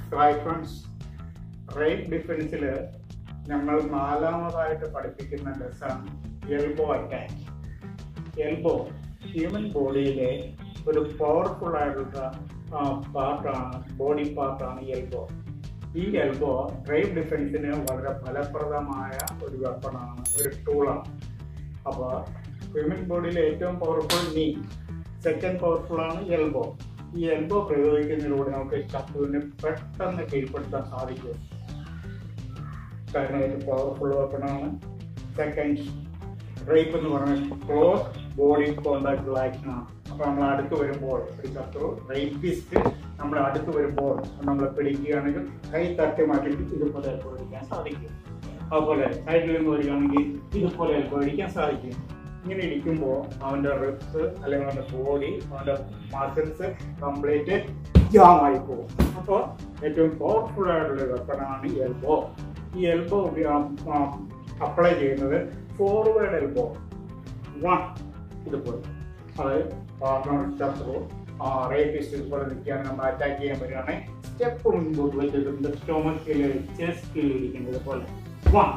hi friends rate ഡിഫൻസിൽ ഞങ്ങൾ നാലാമതായിട്ട് പഠിപ്പിക്കുന്ന lesson elbow attack elbow human ബോഡിയിലെ ഒരു പവർഫുൾ ആയിട്ടുള്ള പാർട്ടാണ് ബോഡി പാർട്ടാണ് എൽബോ ഈ എൽബോ റേറ്റ് ഡിഫൻസിന് വളരെ ഫലപ്രദമായ ഒരു വെപ്പണാണ് ഒരു ടൂളാണ് അപ്പോൾ ഹ്യൂമൻ ബോഡിയിലെ ഏറ്റവും പവർഫുൾ നീ സെക്കൻഡ് പവർഫുൾ ആണ് എൽബോ ഈ എൽബോ പ്രയോഗിക്കുന്നതിലൂടെ നമുക്ക് ശത്രുവിനെ പെട്ടെന്ന് കീഴ്പ്പെടുത്താൻ സാധിക്കും കാരണം ഇത് പവർഫുൾ വെപ്പണാണ് സെക്കൻഡ് റേപ്പ് എന്ന് പറഞ്ഞാൽ ക്ലോസ് ബോഡി കോണ്ടാക്ട് ആക്ഷനാണ് അപ്പോൾ നമ്മൾ അടുത്ത് വരുമ്പോൾ ഒരു ശത്രു റേപ്പിസ്റ്റ് നമ്മൾ അടുത്ത് വരുമ്പോൾ നമ്മൾ പിടിക്കുകയാണെങ്കിൽ കൈ തട്ടി മാറ്റിയിട്ട് ഇതുപോലെ എൽബോ അടിക്കാൻ സാധിക്കും അതുപോലെ സൈഡിൽ നിന്ന് വരികയാണെങ്കിൽ ഇതുപോലെ എൽബോ അടിക്കാൻ സാധിക്കും ഇങ്ങനെ ഇരിക്കുമ്പോൾ അവന്റെ റിപ്സ് അല്ലെങ്കിൽ അവന്റെ ബോഡി അവന്റെ മസിൽസ് കംപ്ലീറ്റ് ജാം ആയി പോകും അപ്പോൾ ഏറ്റവും പവർഫുൾ ആയിട്ടുള്ള വെപ്പണാണ് ഈ എൽബോ ഈ എൽബോ അപ്ലൈ ചെയ്യുന്നത് ഫോർവേഡ് എൽബോ വൺ ഇതുപോലെ അതായത് പാർട്ണർ ശത്രു റേപ്പിസ്റ്റ് ഇതുപോലെ നിൽക്കാൻ നമ്മൾ അറ്റാക്ക് ചെയ്യാൻ വരികയാണെങ്കിൽ സ്റ്റെപ്പ് മുൻപോട്ട് വെച്ചിട്ടുണ്ട് സ്റ്റോമക്കിൽ ചെസ്റ്റിൽ ഇരിക്കുന്നത് ഇതുപോലെ വൺ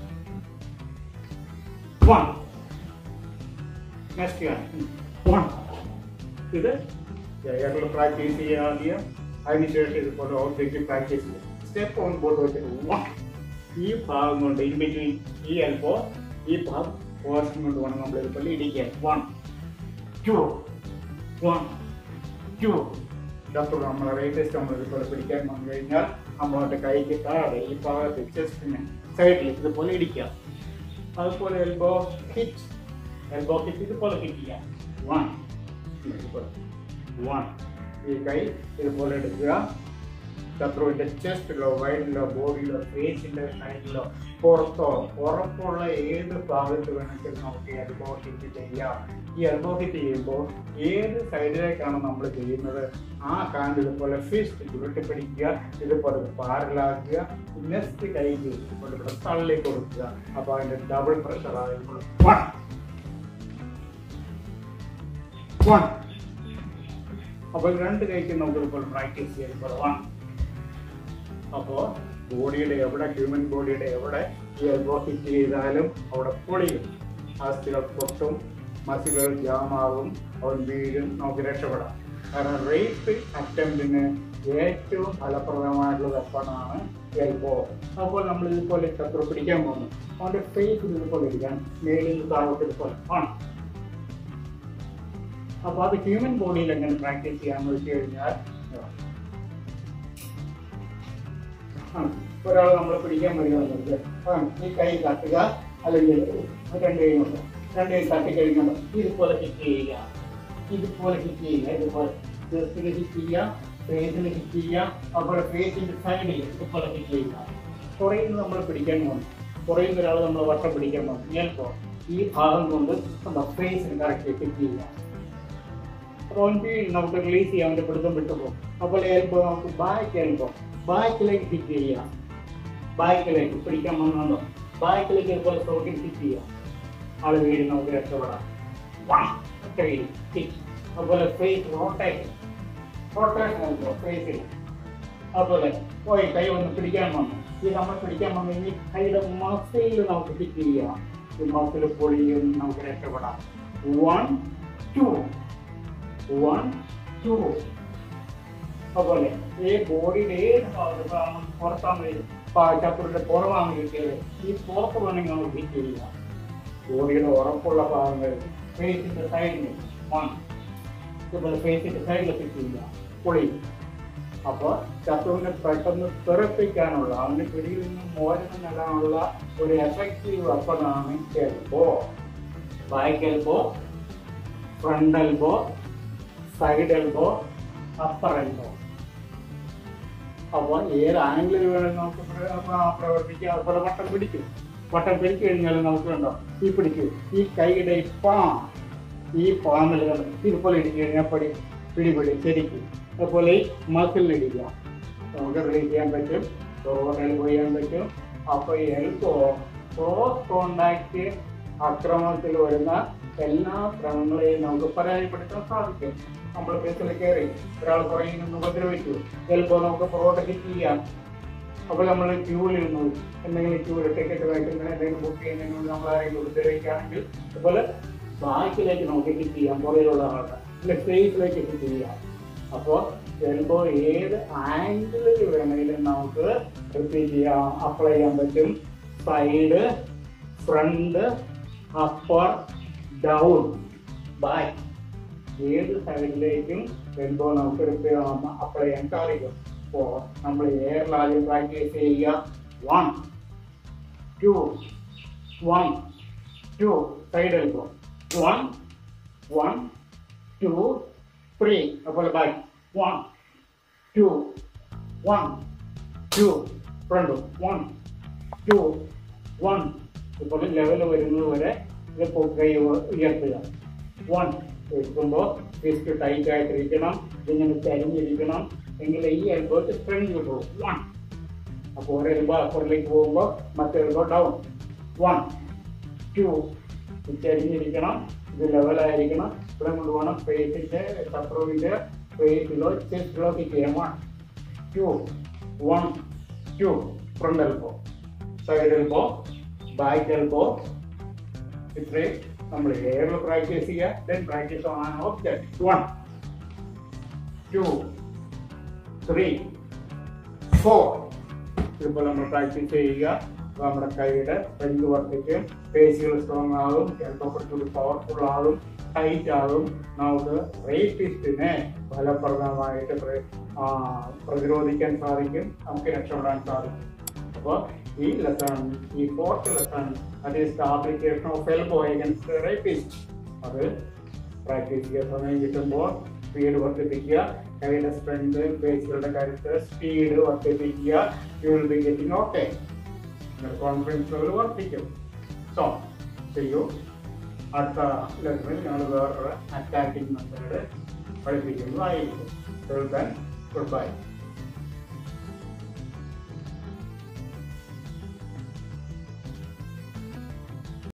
വൺ നെക്സ്റ്റ് വൺ ഇത് എയറിൽ പ്രാക്ടീസ് ചെയ്യുക ആദ്യം അതിനുശേഷം ഇതുപോലെ ഓബ്ജക്റ്റ് പ്രാക്ടീസ് ചെയ്യും സ്റ്റെപ്പ് മുൻപോട്ട് വെച്ചിട്ട് വൺ ഈ ഭാഗം കൊണ്ട് ഇൻ ബിറ്റ്വീൻ ഈ എൽബോ ഈ ഭാഗം പോർഷൻ കൊണ്ട് വേണം നമ്മൾ ഇതുപോലെ ഇടിക്കാൻ വൺ ടു വൺ ടു ശത്രു നമ്മൾ റേറ്റസ്റ്റ് നമ്മൾ ഇതുപോലെ പിടിക്കാൻ വന്നു കഴിഞ്ഞാൽ നമ്മളോട്ട് കൈക്ക് താഴെ ഈ ഭാഗത്ത് ചെസ്റ്റിന് സൈഡിൽ ഇതുപോലെ ഇടിക്കാം അതുപോലെ എൽബോ ഹിറ്റ് എൽബോ ഹിറ്റ് ഇതുപോലെ ഹിറ്റ് ചെയ്യാം വൺ ഇതുപോലെ വൺ ഈ കൈ ഇതുപോലെ എടുക്കുക ശത്രുവിന്റെ ചെസ്റ്റിലോ വയറ്റിലോ ബോഡിയിലോ ഫേസിന്റെ സൈഡിലോ പുറത്തോ ഉറപ്പുള്ള ഏത് ഭാഗത്ത് വേണമെങ്കിലും നമുക്ക് ഈ എൽബോ ഹിറ്റ് ചെയ്യാം ഈ എൽബോ ഹിറ്റ് ചെയ്യുമ്പോൾ ഏത് സൈഡിലേക്കാണ് നമ്മൾ ചെയ്യുന്നത് ആ കാണ്ട് ഇതുപോലെ ഫിസ്റ്റ് ചുരുട്ടി പിടിക്കുക ഇതുപോലെ പാരലാക്കുക നെക്സ്റ്റ് കൈക്ക് ഇതുപോലെ ഇവിടെ തള്ളി കൊടുക്കുക അപ്പോൾ അതിന്റെ ഡബിൾ പ്രഷർ ആയപ്പോൾ വൺ വൺ അപ്പോൾ രണ്ട് കൈക്ക് നമുക്ക് ഇപ്പോൾ പ്രാക്ടീസ് ചെയ്യുമ്പോൾ വൺ അപ്പോൾ ബോഡിയുടെ എവിടെ ഹ്യൂമൻ ബോഡിയുടെ എവിടെ ഈ എൽബോ ഹിറ്റ് ചെയ്താലും അവിടെ പൊളിയും അസ്ഥികൾ പൊട്ടും മസിലുകൾ ജാമാകും അവൻ വീഴും നമുക്ക് രക്ഷപ്പെടാം കാരണം റേപ്പ് അറ്റംപ്റ്റിന് ഏറ്റവും ഫലപ്രദമായിട്ടുള്ള വെപ്പണാണ് എൽബോ അപ്പോൾ നമ്മൾ ഇതുപോലെ ശത്രു പിടിക്കാൻ പോകുന്നു അവൻ്റെ ഫേസ് ഇതുപോലെ ഇരിക്കാൻ മേലിൽ താഴോട്ട് ഇതുപോലെ ആണ് അപ്പോൾ അത് ഹ്യൂമൻ ബോഡിയിൽ എങ്ങനെ പ്രാക്ടീസ് ചെയ്യാന്ന് വെച്ച് കഴിഞ്ഞാൽ ഒരാൾ നമ്മൾ പിടിക്കാൻ വരികയാണെങ്കിൽ ഈ കൈ തട്ടുക അല്ലെങ്കിൽ രണ്ട് കൈ കൊണ്ട് രണ്ട് കൈ തട്ടി കഴിക്കുമ്പോൾ ഇതുപോലെ ഹിറ്റ് ചെയ്യുക ഇതുപോലെ ഹിറ്റ് ചെയ്യുക ഇതുപോലെ ചെസ്റ്റിൽ ഹിറ്റ് ചെയ്യുക ഫേസിൽ ഹിറ്റ് ചെയ്യുക അതുപോലെ ഫേസിന്റെ സൈഡിൽ ഇതുപോലെ ഹിറ്റ് ചെയ്യുക പുറയിൽ നിന്ന് നമ്മൾ പിടിക്കാൻ പോകുന്നു പുറയിൽ നിന്ന് ഒരാൾ നമ്മൾ വട്ടം പിടിക്കാൻ പോകുന്നു ചിലപ്പോൾ ഈ ഭാഗം കൊണ്ട് നമ്മുടെ ഫേസിന് കറക്റ്റ് ഹിറ്റ് ചെയ്യുക അപ്പോൾ നമുക്ക് റിലീസ് ചെയ്യാൻ വേണ്ടി പിടുത്തം വിട്ടുപോകും അപ്പോൾ എൽബോ നമുക്ക് ബാക്ക് എൽബോ ബാക്കിലേക്ക് ഹിറ്റ് ചെയ്യാം ബാക്കിലേക്ക് പിടിക്കാൻ വന്നുണ്ടോ ബാക്കിലേക്ക് ഇതുപോലെ സോട്ടിൽ ഹിറ്റ് ചെയ്യാം ആള് വീട് നമുക്ക് രക്ഷപ്പെടാം അതുപോലെ ഫേസ് റോട്ടേഷൻ റോട്ടേഷൻ ആയിരുന്നു ഫേസിൽ അതുപോലെ പോയി കൈ ഒന്ന് പിടിക്കാൻ വന്നു ഈ നമ്മൾ പിടിക്കാൻ വന്നു ഈ കൈയുടെ മസിൽ നമുക്ക് ഹിറ്റ് ചെയ്യാം ഈ മസിൽ പൊളിയും നമുക്ക് രക്ഷപ്പെടാം വൺ ടു വൺ ടു അതുപോലെ ഈ ബോഡിയുടെ ഏത് ഭാഗത്ത് പുറത്താണ് ചപ്പുറിന്റെ പുറമാണ് കിട്ടിയത് ഈ പുറത്ത് വേണമെങ്കിൽ നമ്മൾ ഹിറ്റ് ചെയ്യുക ബോഡിയുടെ ഉറപ്പുള്ള ഭാഗങ്ങൾ ഫേസിന്റെ സൈഡിൽ വൺ ഇതുപോലെ ഫേസിന്റെ സൈഡിൽ ഹിറ്റ് ചെയ്യുക പൊളി അപ്പോൾ ശത്രുവിനെ പെട്ടെന്ന് തെറിപ്പിക്കാനുള്ള അവന് പിടിയിൽ നിന്നും മോചനം നേടാനുള്ള ഒരു എഫക്റ്റീവ് വെപ്പണാണ് elbow back elbow front elbow side elbow upper elbow അപ്പോൾ ഏത് ആംഗിളിൽ വേണമെങ്കിൽ നമുക്ക് പ്രവർത്തിക്കാം അതുപോലെ വട്ടം പിടിക്കും വട്ടം പിടിച്ചു കഴിഞ്ഞാൽ നമുക്ക് കണ്ടോ ഈ പിടിക്കും ഈ കൈയുടെ ഈ പാം ഈ പാമിൽ ഇതുപോലെ ഇടിച്ചു കഴിഞ്ഞാൽ പടി പിടിപിടി ശരിക്കും അതുപോലെ ഈ മസിലിൽ ഇടിക്കുക നമുക്ക് റിലീസ് ചെയ്യാൻ പറ്റും എൽബോ ചെയ്യാൻ പറ്റും അപ്പോൾ ഈ എൽബോ ക്രോസ് കോണ്ടാക്ട് ആക്രമണത്തിൽ വരുന്ന എല്ലാ ശ്രമങ്ങളെയും നമുക്ക് പരാജയപ്പെടുത്താൻ സാധിക്കും നമ്മൾ ബസ്സിൽ കയറി ഒരാൾ പുറകിൽ നിന്ന് ഉപദ്രവിച്ചു ചിലപ്പോൾ നമുക്ക് പുറകോട്ട് ഹിറ്റ് ചെയ്യാം അപ്പോൾ നമ്മൾ ക്യൂവിൽ നിന്നു എന്തെങ്കിലും ക്യൂവിൽ ടിക്കറ്റ് വായിക്കുന്ന എന്തെങ്കിലും ബുക്ക് ചെയ്യുന്നതിന് നമ്മൾ ആരെങ്കിലും ഉപദ്രവിക്കുകയാണെങ്കിൽ അതുപോലെ ബാക്കിലേക്ക് നമുക്ക് ഹിറ്റ് ചെയ്യാം പുറകിലുള്ള ആളുടെ അല്ലെ ഫേസിലേക്ക് ഹിറ്റ് ചെയ്യാം അപ്പോൾ ചിലപ്പോൾ ഏത് ആംഗിളിൽ വേണമെങ്കിലും നമുക്ക് റിപ്പീറ്റ് ചെയ്യാം അപ്ലൈ ചെയ്യാൻ പറ്റും side front upper down back ഏത് സൈഡിലേക്കും വരുമ്പോൾ നമുക്ക് റിപ്പയർ അപ്ലൈ ചെയ്യാൻ സാധിക്കും അപ്പോൾ നമ്മൾ എയറിൽ ആദ്യം പ്രാക്ടീസ് ചെയ്യുക one two one two side elbow one one two three അതുപോലെ back one two one two front one two one ഇപ്പോൾ ലെവൽ വരുന്നത് വരെ ഇത് കൈ ഉയർത്തുക വൺ എടുക്കുമ്പോൾ ഫിസ്റ്റ് ടൈറ്റ് ആയിട്ടിരിക്കണം ഇതിങ്ങനെ ചരിഞ്ഞിരിക്കണം എങ്കിൽ ഈ എൽബോക്ക് സ്ട്രെങ് കിട്ടുള്ളൂ വൺ അപ്പോൾ ഒരു എൽബോ അപ്പുറത്തേക്ക് പോകുമ്പോൾ മറ്റേ എൽബോ ഡൗൺ വൺ ടു ചരിഞ്ഞിരിക്കണം ഇത് ലെവലായിരിക്കണം ഇവിടെ കൊണ്ടുപോകണം ഫേസിൻ്റെ ശത്രുവിൻ്റെ ഫേസിലോ ചെസ്റ്റിലോ കിക്ക് ചെയ്യാം one two one two front elbow side elbow back elbow ഇത്രയും നമ്മൾ എയറിൽ പ്രാക്ടീസ് ചെയ്യുക then practice on object one two three four ഇപ്പോൾ നമ്മൾ പ്രാക്ടീസ് ചെയ്യുക അപ്പോൾ നമ്മുടെ കൈയുടെ ഫ്രണ്ട് വർദ്ധിക്കും പേശികൾ സ്ട്രോങ് ആകും ചിലപ്പോൾ കുറച്ചുകൂടി പവർഫുൾ ആകും ടൈറ്റ് ആകും നമുക്ക് റേപ്പിസ്റ്റിനെ ഫലപ്രദമായിട്ട് പ്ര- ആ, പ്രതിരോധിക്കാൻ സാധിക്കും നമുക്ക് രക്ഷപ്പെടാൻ സാധിക്കും അപ്പോൾ ഈ ലെസൺ ഈ ഫോർത്ത് ലെസൺ അത് is the application of elbow against rapist അത് പ്രാക്ടീസ് ചെയ്യാൻ സമയം കിട്ടുമ്പോൾ സ്പീഡ് വർദ്ധിപ്പിക്കുക കൈയുടെ സ്ട്രെങ്ത് പേശികളുടെ കരുത്ത് സ്പീഡ് വർദ്ധിപ്പിക്കുക you will be getting okay confidence level വർദ്ധിക്കും സോ ചെയ്യൂ അടുത്ത ലെസണിൽ ഞങ്ങൾ വേറൊരു അറ്റാക്കിംഗ് മെത്തേഡ് പഠിപ്പിക്കുന്നതായിരിക്കും ഗുഡ് ബൈ